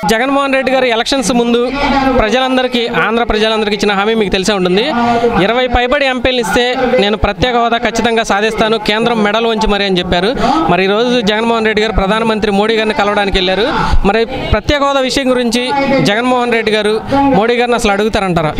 జగన్మోహన్ రెడ్డి గారు ఎలక్షన్స్ ముందు ప్రజలందరికీ ఆంధ్ర ప్రజలందరికీ ఇచ్చిన హామీ మీకు తెలిసే ఉంటుంది ఇరవై పైబడి ఎంపీలు ఇస్తే నేను ప్రత్యేక హోదా ఖచ్చితంగా సాధిస్తాను కేంద్రం మెడల్ వంచి మరి అని చెప్పారు మరి ఈరోజు జగన్మోహన్ రెడ్డి గారు ప్రధానమంత్రి మోడీ గారిని కలవడానికి వెళ్ళారు మరి ప్రత్యేక హోదా విషయం గురించి జగన్మోహన్ రెడ్డి గారు మోడీ గారిని అసలు అడుగుతారంటారా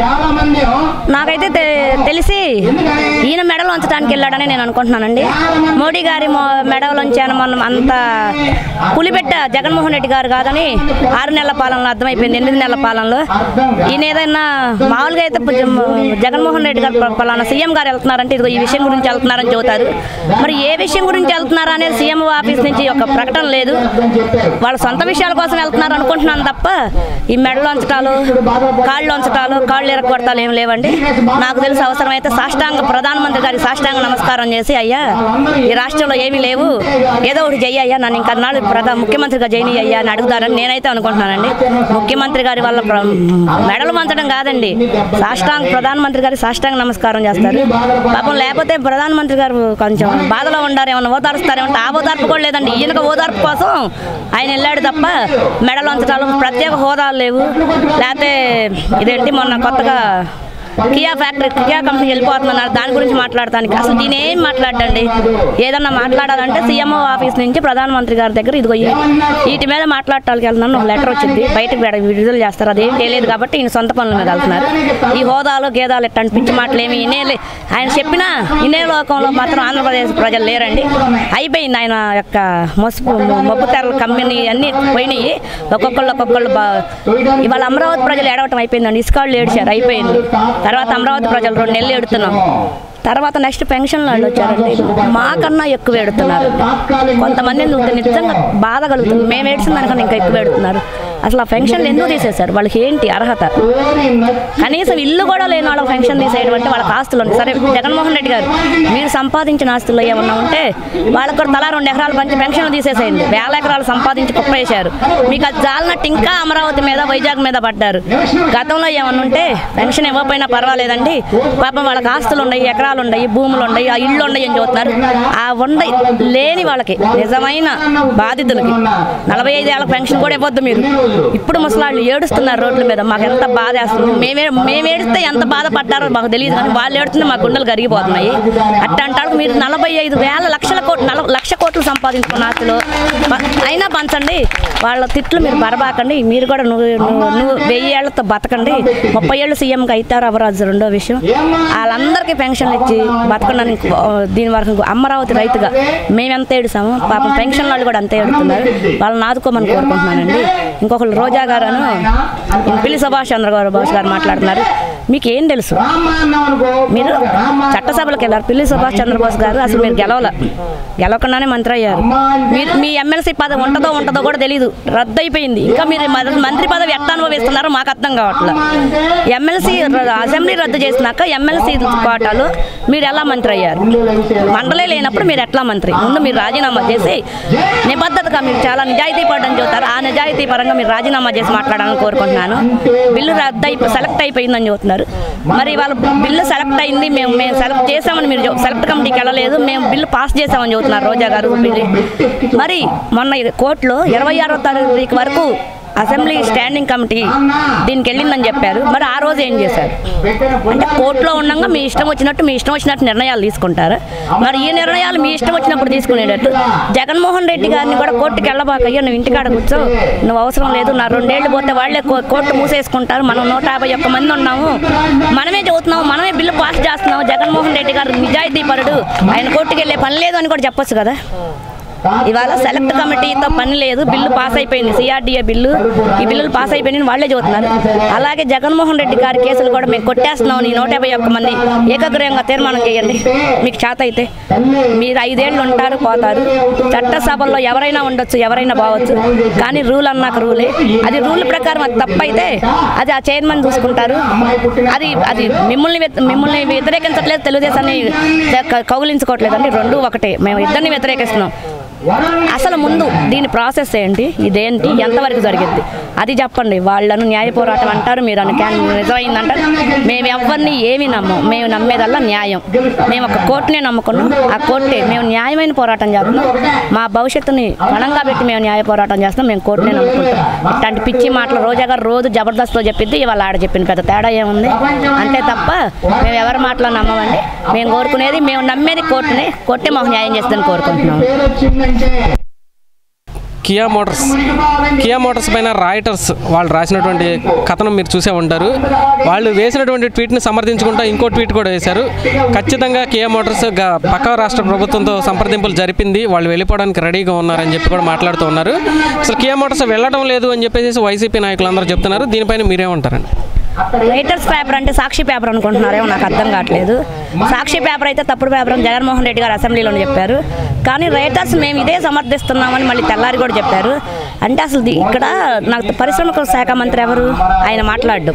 నాకైతే తె- తెలిసి ఈయన మెడలు ఉంచడానికి వెళ్ళాడని నేను అనుకుంటున్నానండి మోడీ గారి మొ- మెడలు ఉంచాను మనం అంత పులిపెట్ట జగన్మోహన్ రెడ్డి గారు కాదని ఆరు నెలల పాలనలో అర్థమైపోయింది ఎనిమిది నెలల పాలనలో ఈయన ఏదైనా మామూలుగా అయితే ప- జగన్మోహన్ రెడ్డి గారు ప- పలానా సీఎం గారు వెళ్తున్నారంటే ఇదిగో ఈ విషయం గురించి వెళ్తున్నారని చెబుతారు మరి ఏ విషయం గురించి వెళ్తున్నారా అనేది సీఎం ఆఫీస్ నుంచి ఒక ప్రకటన లేదు వాళ్ళ సొంత విషయాల కోసం వెళ్తున్నారు అనుకుంటున్నాను తప్ప ఈ మెడలు ఉంచటాలు కాళ్ళు ఉంచటాలు కాళ్ళు ఎరగొడతాలు ఏం లేవండి నాకు తెలిసి అవసరమైతే సాష్టాంగ ప్రధానమంత్రి గారి సాష్టాంగ నమస్కారం చేసి అయ్యా ఈ రాష్ట్రంలో ఏమీ లేవు ఏదో ఒకటి చెయ్యి అయ్యా నన్ను ఇంకా నాడు ప్రధాన ముఖ్యమంత్రిగా చేయని అయ్యా అని అడుగుతారని నేనైతే అనుకుంటున్నానండి ముఖ్యమంత్రి గారి వల్ల ప్ర- మెడలు మంచడం కాదండి సాష్టాంగ ప్రధానమంత్రి గారి సాష్టాంగ నమస్కారం చేస్తారు పాపం లేకపోతే ప్రధానమంత్రి గారు కొంచెం బాధలో ఉండారు ఏమన్నా ఓదారుస్తారేమంటే ఆ ఓదార్పు కూడా లేదండి ఈయనకు ఓదార్పు కోసం ఆయన వెళ్ళాడు తప్ప మెడలు ఉంచటాలు ప్రత్యేక హోదాలు లేవు లేకపోతే ఇదేంటి మొన్న కొత్తగా కియా ఫ్యాక్టరీ కియా కంపెనీ వెళ్ళిపోతున్నారు దాని గురించి మాట్లాడటానికి అసలు దీని ఏం మాట్లాడండి ఏదన్నా మాట్లాడాలంటే సీఎంఓ ఆఫీస్ నుంచి ప్రధానమంత్రి గారి దగ్గర ఇదిగో ఈ- వీటి మీద మాట్లాడటానికి వెళ్తున్నాను ఒక లెటర్ వచ్చింది బయటకు విడ- విడుదల చేస్తారు అదేం తెలియదు కాబట్టి ఈయన సొంత పనుల మీద వెళ్తున్నారు ఈ హోదాలు గేదాలు ఇట్లాంటి పిచ్చి మాటలు ఏమి ఇనేలే ఆయన చెప్పినా ఇనే లోకంలో మాత్రం ఆంధ్రప్రదేశ్ ప్రజలు లేరండి అయిపోయింది ఆయన యొక్క మొసుపు మబ్బు తెరల కంపెనీ అన్నీ పోయినాయి ఒక్కొక్కళ్ళు ఒక్కొక్కళ్ళు బా ఇవాళ అమరావతి ప్రజలు ఏడవటం అయిపోయిందండి ఇసుకాళ్ళు ఏడిచారు అయిపోయింది తర్వాత అమరావతి ప్రజలు రెండు నెలలు ఏడుతున్నాం తర్వాత నెక్స్ట్ పెన్షన్ వాళ్ళు వచ్చారండి మాకన్నా ఎక్కువ ఏడుతున్నారు కొంతమంది నిజంగా బాధ కలుగుతుంది మేము ఏడ్చిన దానికన్నా ఇంకా ఎక్కువ ఏడుతున్నారు అసలు ఆ పెన్షన్లు ఎందుకు తీసేశారు వాళ్ళకి ఏంటి అర్హత కనీసం ఇల్లు కూడా లేని వాళ్ళకి పెన్షన్ తీసేయడం అంటే వాళ్ళకి ఆస్తులు ఉంది సరే జగన్మోహన్ రెడ్డి గారు మీరు సంపాదించిన ఆస్తులు ఏమన్నా ఉంటే వాళ్ళకి కూడా తలా రెండు ఎకరాలు పంచి పెన్షన్ తీసేసేయండి వేల ఎకరాలు సంపాదించి కుప్పేశారు మీకు అది జాలినట్టు ఇంకా అమరావతి మీద వైజాగ్ మీద పడ్డారు గతంలో ఏమన్నా ఉంటే పెన్షన్ ఇవ్వకపోయినా పర్వాలేదండి పాపం వాళ్ళకి ఆస్తులు ఉన్నాయి ఎకరాలు ఉన్నాయి భూములు ఉన్నాయి ఆ ఇళ్ళు ఉన్నాయి అని చెబుతున్నారు ఆ ఉండయి లేని వాళ్ళకి నిజమైన బాధితులకి నలభై ఐదు ఏళ్ళకి పెన్షన్ కూడా ఇవ్వద్దు మీరు ఇప్పుడు ముసలాళ్ళు ఏడుస్తున్నారు రోడ్ల మీద మాకు ఎంత బాధ వేస్తుంది మేమే మేము ఏడిస్తే ఎంత బాధపడ్డారో మాకు తెలియదు కానీ వాళ్ళు ఏడుతుంటే మా గుండెలు కరిగిపోతున్నాయి అట్ట అంటారు మీరు నలభై ఐదు వేల లక్షల కోట్లు నల లక్ష కోట్లు సంపాదించుకున్న ఆస్తులు ప- అయినా పంచండి వాళ్ళ తిట్లు మీరు బరబాకండి మీరు కూడా నువ్వు నువ్వు నువ్వు వెయ్యి ఏళ్లతో బతకండి ముప్పై ఏళ్ళు సీఎంగా అవుతారు అవరాజు రెండో విషయం వాళ్ళందరికీ పెన్షన్లు ఇచ్చి బతకడానికి ఆ, దీని వరకు అమరావతి రైతుగా మేము ఎంత ఏడుసాము పాపం పెన్షన్ వాళ్ళు కూడా అంతే ఏడుతున్నారు వాళ్ళని ఆదుకోమని కోరుకుంటున్నానండి ఇంకొకరు రోజా గారు పిల్లి సుభాష్ చంద్రబాబు బాబు గారు మాట్లాడుతున్నారు మీకు ఏం తెలుసు మీరు చట్టసభలకు వెళ్ళారు పిల్లి సుభాష్ చంద్రబోస్ గారు అసలు మీరు గెలవల గెలవకుండానే మంత్రి అయ్యారు మీరు మీ ఎమ్మెల్సీ పదవి ఉంటుందో ఉంటుందో కూడా తెలియదు రద్దు అయిపోయింది ఇంకా మీరు మ- మంత్రి పదవి ఎట్లా అనుభవిస్తున్నారో మాకు అర్థం కావట్లేదు ఎమ్మెల్సీ అసెంబ్లీ రద్దు చేసినాక ఎమ్మెల్సీ కోటాలో మీరు ఎలా మంత్రి అయ్యారు మండలే లేనప్పుడు మీరు ఎట్లా మంత్రి ముందు మీరు రాజీనామా చేసి నిబద్ధతగా మీరు చాలా నిజాయితీ పడని చెబుతారు ఆ నిజాయితీ పరంగా మీరు రాజీనామా చేసి మాట్లాడాలని కోరుకుంటున్నాను బిల్లు రద్దు అయిపో సెలెక్ట్ అయిపోయిందని చెబుతున్నారు మరి వాళ్ళ బిల్లు సెలెక్ట్ అయింది మేము మేము సెలెక్ట్ చేసామని మీరు చెప్- సెలెక్ట్ కమిటీకి వెళ్ళలేదు మేము బిల్లు పాస్ చేసామని చెబుతున్నారు రోజా గారు బిల్లు మరి మొన్న కోర్టులో ఇరవై ఆరో తారీఖు వరకు అసెంబ్లీ స్టాండింగ్ కమిటీ దీనికి వెళ్ళిందని చెప్పారు మరి ఆ రోజు ఏం చేశారు అంటే కోర్టులో ఉండగా మీ ఇష్టం వచ్చినట్టు మీ ఇష్టం వచ్చినట్టు నిర్ణయాలు తీసుకుంటారు మరి ఈ నిర్ణయాలు మీ ఇష్టం వచ్చినప్పుడు తీసుకునేటట్టు జగన్మోహన్ రెడ్డి గారిని కూడా కోర్టుకి వెళ్ళబాక అయ్యో నువ్వు ఇంటికాడ కూర్చో నువ్వు అవసరం లేదు నా రెండేళ్లు పోతే వాళ్ళే కో- కోర్టు మూసేసుకుంటారు మనం నూట యాభై ఒక్క మంది ఉన్నాము మనమే చదువుతున్నాము మనమే బిల్లు పాస్ చేస్తున్నాము జగన్మోహన్ రెడ్డి గారు నిజాయితీ పరుడు ఆయన కోర్టుకి వెళ్ళే పని లేదు అని కూడా చెప్పొచ్చు కదా ఇవాళ సెలెక్ట్ కమిటీతో పని లేదు బిల్లు పాస్ అయిపోయింది సిఆర్డీఏ బిల్లు ఈ బిల్లులు పాస్ అయిపోయినాయి వాళ్ళే చదువుతున్నారు అలాగే జగన్మోహన్ రెడ్డి గారి కేసులు కూడా మేము కొట్టేస్తున్నాం ఈ నూట యాభై ఒక్క మంది ఏకగ్రహంగా తీర్మానం చేయండి మీకు చేత అయితే మీరు ఐదేళ్ళు ఉంటారు పోతారు చట్టసభల్లో ఎవరైనా ఉండొచ్చు ఎవరైనా బావచ్చు కానీ రూల్ అన్నాక రూలే అది రూల్ ప్రకారం అది తప్పైతే అది ఆ చైర్మన్ చూసుకుంటారు అది అది మిమ్మల్ని వ్యతి- మిమ్మల్ని వ్యతిరేకించట్లేదు తెలుగుదేశాన్ని క- కౌగిలించుకోవట్లేదండి రెండు ఒకటే మేము ఇద్దరిని వ్యతిరేకిస్తున్నాం అసలు ముందు దీని ప్రాసెస్ ఏంటి ఇదేంటి ఎంతవరకు జరిగింది అది చెప్పండి వాళ్ళను న్యాయ పోరాటం అంటారు మీరు అను క్యాన్ నిజమైందంటారు మేము ఎవరిని ఏమి నమ్మం మేము నమ్మేదల్లా న్యాయం మేము ఒక కోర్టునే నమ్ముకున్నాం ఆ కోర్టే మేము న్యాయమైన పోరాటం చేస్తున్నాం మా భవిష్యత్తుని పణంగా పెట్టి మేము న్యాయ పోరాటం చేస్తున్నాం మేము కోర్టునే నమ్ముకుంటాం ఇట్లాంటి పిచ్చి మాటలు రోజా గారు రోజు జబర్దస్త్లో చెప్పింది ఇవాళ ఆడ చెప్పింది పెద్ద తేడా ఏముంది అంతే తప్ప మేము ఎవరి మాటలు నమ్మమండి మేము కోరుకునేది మేము నమ్మేది కోర్టునే కోర్టే మాకు న్యాయం చేస్తుందని కోరుకుంటున్నాం కియా మోటార్స్ కియా మోటార్స్ పైన రాయిటర్స్ వాళ్ళు రాసినటువంటి కథనం మీరు చూసే ఉంటారు వాళ్ళు వేసినటువంటి ట్వీట్ని సమర్థించుకుంటూ ఇంకో ట్వీట్ కూడా వేశారు ఖచ్చితంగా కియా మోటార్స్ గ- పక్క రాష్ట్ర ప్రభుత్వంతో సంప్రదింపులు జరిపింది వాళ్ళు వెళ్ళిపోవడానికి రెడీగా ఉన్నారని చెప్పి కూడా మాట్లాడుతూ ఉన్నారు అసలు కియా మోటార్స్ వెళ్ళడం లేదు అని చెప్పేసి వైసీపీ నాయకులు అందరూ చెప్తున్నారు దీనిపైన మీరేమంటారండి రైటర్స్ పేపర్ అంటే సాక్షి పేపర్ అనుకుంటున్నారేమో నాకు అర్థం కావట్లేదు సాక్షి పేపర్ అయితే తప్పుడు పేపర్ అని జగన్మోహన్ రెడ్డి గారు అసెంబ్లీలో చెప్పారు కానీ రైటర్స్ మేము ఇదే సమర్థిస్తున్నామని మళ్ళీ తెల్లారి కూడా చెప్పారు అంటే అసలు ది- ఇక్కడ నాకు పరిశ్రమల శాఖ మంత్రి ఎవరు ఆయన మాట్లాడు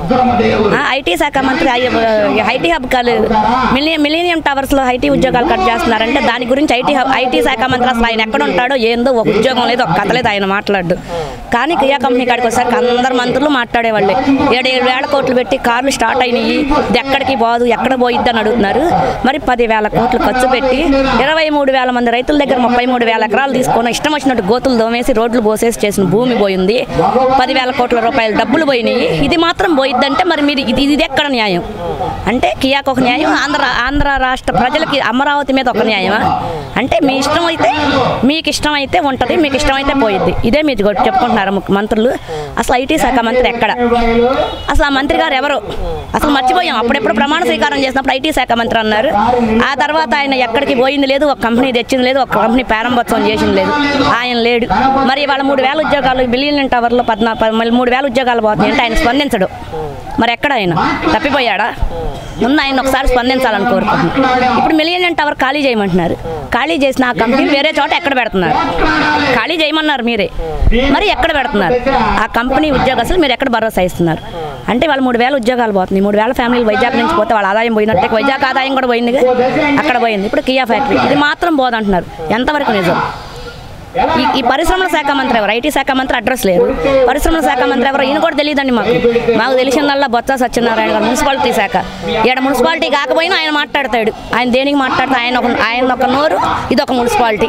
ఐటీ శాఖ మంత్రి ఐటీ హబ్ కాలు మిలియం మిలీనియం టవర్స్లో ఐటీ ఉద్యోగాలు కట్ చేస్తున్నారంటే దాని గురించి ఐటీ హబ్ ఐటీ శాఖ మంత్రి అసలు ఆయన ఎక్కడ ఉంటాడో ఏందో ఒక ఉద్యోగం లేదు ఒక కథ లేదు ఆయన మాట్లాడు కానీ కియా కంపెనీ కాడికి వచ్చేసరికి అందరు మంత్రులు మాట్లాడేవాళ్ళే ఏడేడు వేల కోట్లు పెట్టి కార్లు స్టార్ట్ అయినాయి ఇది ఎక్కడికి పోదు ఎక్కడ పోయిద్ది అని అడుగుతున్నారు మరి పది వేల కోట్లు ఖర్చు పెట్టి ఇరవై మూడు వేల మంది రైతుల దగ్గర ముప్పై మూడు వేల ఎకరాలు తీసుకొని ఇష్టం వచ్చినట్టు గోతులు దోమేసి రోడ్లు పోసేసి చేసిన భూమి పోయింది పదివేల కోట్ల రూపాయల డబ్బులు పోయినాయి ఇది మాత్రం పోయిద్దంటే మరి మీరు ఇది ఇది ఎక్కడ న్యాయం అంటే కియాకు ఒక న్యాయం ఆంధ్ర ఆంధ్ర రాష్ట్ర ప్రజలకి అమరావతి మీద ఒక న్యాయమా అంటే మీ ఇష్టం అయితే మీకు ఇష్టం అయితే ఉంటుంది మీకు ఇష్టం అయితే పోయిద్ది ఇదే మీరు గొ- చెప్పుకుంటున్నారు ముఖ్య మంత్రులు అసలు ఐటీ శాఖ మంత్రి ఎక్కడ అసలు ఆ మంత్రి గారు ఎవరు అసలు మర్చిపోయాం అప్పుడెప్పుడు ప్రమాణ స్వీకారం చేసినప్పుడు ఐటీ శాఖ మంత్రి అన్నారు ఆ తర్వాత ఆయన ఎక్కడికి పోయింది లేదు ఒక కంపెనీ తెచ్చింది లేదు ఒక కంపెనీ ప్రారంభోత్సవం చేసింది లేదు ఆయన లేడు మరి వాళ్ళ మూడు వేల ఉద్యోగాలు బిలియన్ టవర్లో పద్నా ప- మళ్ళీ మూడు వేల ఉద్యోగాలు పోతున్నాయి అంటే ఆయన స్పందించడు మరి ఎక్కడ ఆయన తప్పిపోయాడా ముందు ఆయన ఒకసారి స్పందించాలని కోరుకుంటున్నాను ఇప్పుడు మిలియన్ టవర్ ఖాళీ చేయమంటున్నారు ఖాళీ చేసిన ఆ కంపెనీ వేరే చోట ఎక్కడ పెడుతున్నారు ఖాళీ చేయమన్నారు మీరే మరి ఎక్కడ పెడుతున్నారు ఆ కంపెనీ ఉద్యోగస్తులు మీరు ఎక్కడ భరోసా ఇస్తున్నారు అంటే వాళ్ళు మూడు వేల ఉద్యోగాలు పోతుంది మూడు వేల ఫ్యామిలీలు వైజాగ్ నుంచి పోతే వాళ్ళ ఆదాయం పోయినట్టే వైజాగ్ ఆదాయం కూడా పోయింది అక్కడ పోయింది ఇప్పుడు కియా ఫ్యాక్టరీ ఇది మాత్రం పోదంటున్నారు ఎంతవరకు నిజం ఈ ఈ పరిశ్రమల శాఖ మంత్రి ఎవరు ఐటీ శాఖ మంత్రి అడ్రస్ లేదు పరిశ్రమల శాఖ మంత్రి ఎవరు ఈయన కూడా తెలియదండి మాకు మాకు తెలిసిందల్లా బొత్స సత్యనారాయణ గారు మున్సిపాలిటీ శాఖ ఈడ మున్సిపాలిటీ కాకపోయినా ఆయన మాట్లాడతాడు ఆయన దేనికి మాట్లాడతా ఆయన ఒక ఆయన ఒక నోరు ఇది ఒక మున్సిపాలిటీ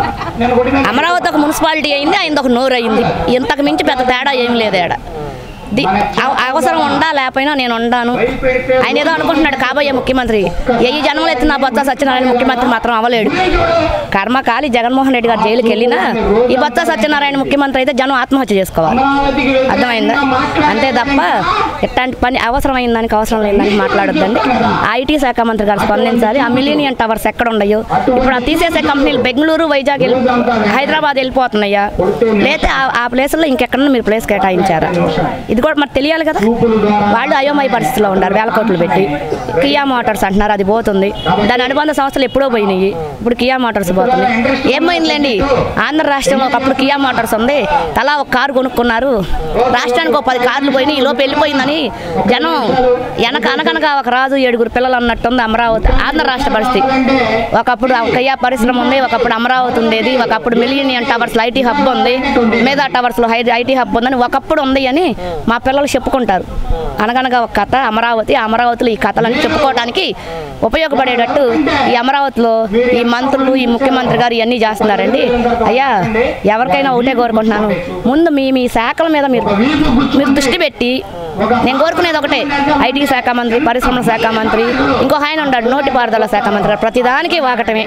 అమరావతి ఒక మున్సిపాలిటీ అయింది ఆయన ఒక నోరు అయింది ఇంతకు మించి పెద్ద తేడా ఏం లేదు ఆడ ది- అవ- అవసరం ఉండా లేకపోయినా నేను ఉండాను ఆయన ఏదో అనుకుంటున్నాడు కాబోయే ముఖ్యమంత్రి ఏ ఈ జన్మలు ఎత్తిన బొత్స సత్యనారాయణ ముఖ్యమంత్రి మాత్రం అవ్వలేడు కర్మకాలి జగన్మోహన్ రెడ్డి గారు జైలుకి వెళ్ళినా ఈ బొత్స సత్యనారాయణ ముఖ్యమంత్రి అయితే జనం ఆత్మహత్య చేసుకోవాలి అర్థమైందా అంతే తప్ప ఇట్లాంటి పని అవసరమైన దానికి అవసరం లేని దానికి మాట్లాడొద్దండి ఐటీ శాఖ మంత్రి గారు స్పందించాలి ఆ మిలీనియన్ టవర్స్ ఎక్కడ ఉన్నాయో ఇప్పుడు ఆ తీసేసే కంపెనీలు బెంగళూరు వైజాగ్ వెళ్ళి హైదరాబాద్ వెళ్ళిపోతున్నాయా లేదా ఆ- ఆ ప్లేసుల్లో ఇంకెక్కడన్నా మీరు ప్లేస్ కేటాయించారా ఇది కూడా మరి తెలియాలి కదా వాళ్ళు అయోమయ పరిస్థితిలో ఉన్నారు వేల కోట్లు పెట్టి కియా మోటార్స్ అంటున్నారు అది పోతుంది దాని అనుబంధ సంస్థలు ఎప్పుడో పోయినాయి ఇప్పుడు కియా మోటార్స్ పోతుంది ఏమైందిలేండి ఆంధ్ర రాష్ట్రంలో ఒకప్పుడు కియా మోటార్స్ ఉంది తలా ఒక కారు కొనుక్కున్నారు రాష్ట్రానికి ఒక పది కార్లు పోయినాయి ఈ లోపు వెళ్ళిపోయిందని జనం వెనక అనకనగా ఒక రాజు ఏడుగురు పిల్లలు అన్నట్టుంది అమరావతి ఆంధ్ర రాష్ట్ర పరిస్థితి ఒకప్పుడు ఆ కియా పరిశ్రమ ఉంది ఒకప్పుడు అమరావతి ఉండేది ఒకప్పుడు మిలియనియన్ టవర్స్ ఐటీ హబ్ ఉంది మేధా టవర్స్లో హై ఐటీ హబ్ ఉందని ఒకప్పుడు ఉంది అని మా పిల్లలు చెప్పుకుంటారు అనగనగా ఒక కథ అమరావతి ఆ అమరావతిలో ఈ కథలని చెప్పుకోవడానికి ఉపయోగపడేటట్టు ఈ అమరావతిలో ఈ మంత్రులు ఈ ముఖ్యమంత్రి గారు ఇవన్నీ చేస్తున్నారండి అయ్యా ఎవరికైనా ఒకటే కోరుకుంటున్నాను ముందు మీ మీ శాఖల మీద మీరు మీరు దృష్టి పెట్టి నేను కోరుకునేది ఒకటే ఐటీ శాఖ మంత్రి పరిశ్రమల శాఖ మంత్రి ఇంకో ఆయన ఉన్నాడు నోటిపారుదల శాఖ మంత్రి ప్రతిదానికి వాకటమే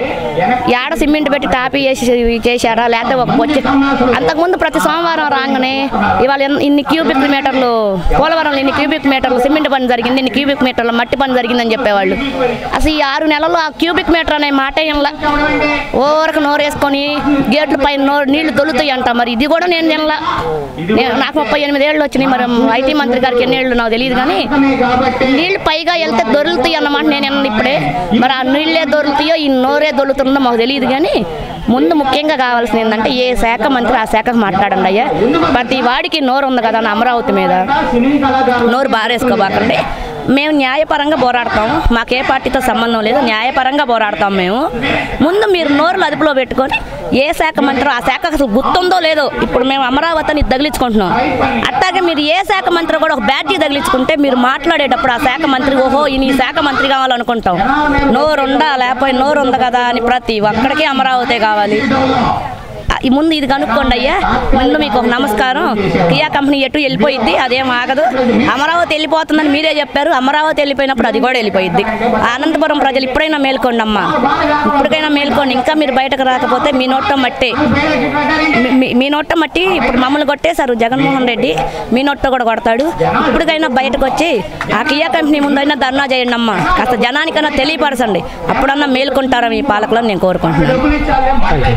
ఏడ సిమెంట్ పెట్టి టాపీ వేసి చేశారా లేకపోతే ఒక వచ్చి అంతకుముందు ప్రతి సోమవారం రాగానే ఇవాళ ఎన్- ఇన్ని క్యూబిక్ మీటర్లు పోలవరంలో ఇన్ని క్యూబిక్ మీటర్లు సిమెంట్ పని జరిగింది ఇన్ని క్యూబిక్ మీటర్లు మట్టి పని జరిగిందని చెప్పేవాళ్ళు అసలు ఈ ఆరు నెలల్లో ఆ క్యూబిక్ మీటర్ అనే మాట ఏంలా ఓరకు నోరేసుకొని గేట్ల పైన నోరు నీళ్లు తొలుతాయి అంట మరి ఇది కూడా నేను తినలా నేను నాకు ముప్పై ఎనిమిది ఏళ్ళు వచ్చినాయి మరి ఐటీ మంత్రి గారికి ఎన్ని ఏళ్ళు నాకు తెలియదు కానీ నీళ్లు పైగా వెళ్తే దొరుకుతాయి అన్నమాట నేను విన్నది ఇప్పుడే మరి ఆ నీళ్ళే దొరుకుతాయో ఈ నోరే దొరుకుతుందో మాకు తెలియదు కానీ ముందు ముఖ్యంగా కావాల్సింది ఏంటంటే ఏ శాఖ మంత్రి ఆ శాఖకు మాట్లాడండి అయ్యా ప్రతి వాడికి నోరు ఉంది కదా నా అమరావతి మీద నోరు బారేసుకోబాకండి మేము న్యాయపరంగా పోరాడతాం మాకు ఏ పార్టీతో సంబంధం లేదు న్యాయపరంగా పోరాడతాం మేము ముందు మీరు నోరులు అదుపులో పెట్టుకొని ఏ శాఖ మంత్రి ఆ శాఖ అసలు గుర్తుందో లేదో ఇప్పుడు మేము అమరావతిని తగిలించుకుంటున్నాం అట్లాగే మీరు ఏ శాఖ మంత్రి కూడా ఒక బ్యాటరీ తగిలించుకుంటే మీరు మాట్లాడేటప్పుడు ఆ శాఖ మంత్రి ఓహో ఈయన ఈ శాఖ మంత్రి కావాలనుకుంటాం నోరు ఉందా లేకపోతే నోరు ఉంది కదా అని ప్రతి ఒక్కడికి అమరావతి కావాలి ఆ, ఈ ముందు ఇది కనుక్కోండి అయ్యా ముందు మీకు ఒక నమస్కారం కియా కంపెనీ ఎటు వెళ్ళిపోయిద్ది అదేం ఆగదు అమరావతి వెళ్ళిపోతుందని మీరే చెప్పారు అమరావతి వెళ్ళిపోయినప్పుడు అది కూడా వెళ్ళిపోయిద్ది అనంతపురం ప్రజలు ఇప్పుడైనా మేల్కోండి అమ్మా ఇప్పటికైనా మేల్కోండి ఇంకా మీరు బయటకు రాకపోతే మీ నోట మట్టే మీ- మీ- మీ నోట మట్టి ఇప్పుడు మమ్మల్ని కొట్టేశారు జగన్మోహన్ రెడ్డి మీ నోట కూడా కొడతాడు ఇప్పటికైనా బయటకు వచ్చి ఆ కియా కంపెనీ ముందైనా ధర్నా చేయండి అమ్మా కాస్త జనానికైనా తెలియపరచండి అప్పుడన్నా మేల్కొంటారా మీ పాలకులను నేను కోరుకుంటున్నాను